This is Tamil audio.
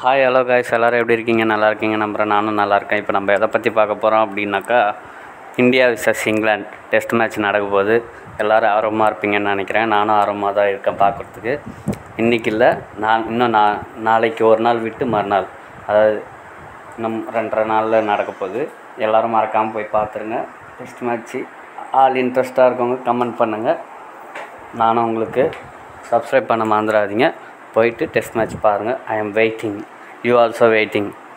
ஹாய் ஹலோ காய்ஸ் எல்லோரும் எப்படி இருக்கீங்க நல்லா இருக்கீங்க நம்புகிறேன் நானும் நல்லா இருக்கேன் இப்போ நம்ம எதை பற்றி பார்க்க போகிறோம் அப்படின்னாக்கா இந்தியா விசஸ் இங்கிலாந்து டெஸ்ட் மேட்ச் நடக்க போகுது எல்லோரும் ஆர்வமாக இருப்பீங்கன்னு நினைக்கிறேன் நானும் ஆர்வமாக தான் இருக்கேன் பார்க்குறதுக்கு இன்றைக்கி இல்லை நான் இன்னும் நான் நாளைக்கு ஒரு நாள் விட்டு மறுநாள் அதாவது இன்னும் ரெண்டரை நாளில் நடக்க போகுது எல்லோரும் மறக்காமல் போய் பார்த்துருங்க டெஸ்ட் மேட்ச்சு ஆல் இன்ட்ரெஸ்ட்டாக இருக்கவங்க கமெண்ட் பண்ணுங்கள் நானும் உங்களுக்கு சப்ஸ்கிரைப் பண்ண மறந்துடாதீங்க போயிட்டு டெஸ்ட் மேட்ச் பாருங்கள் I am waiting you also waiting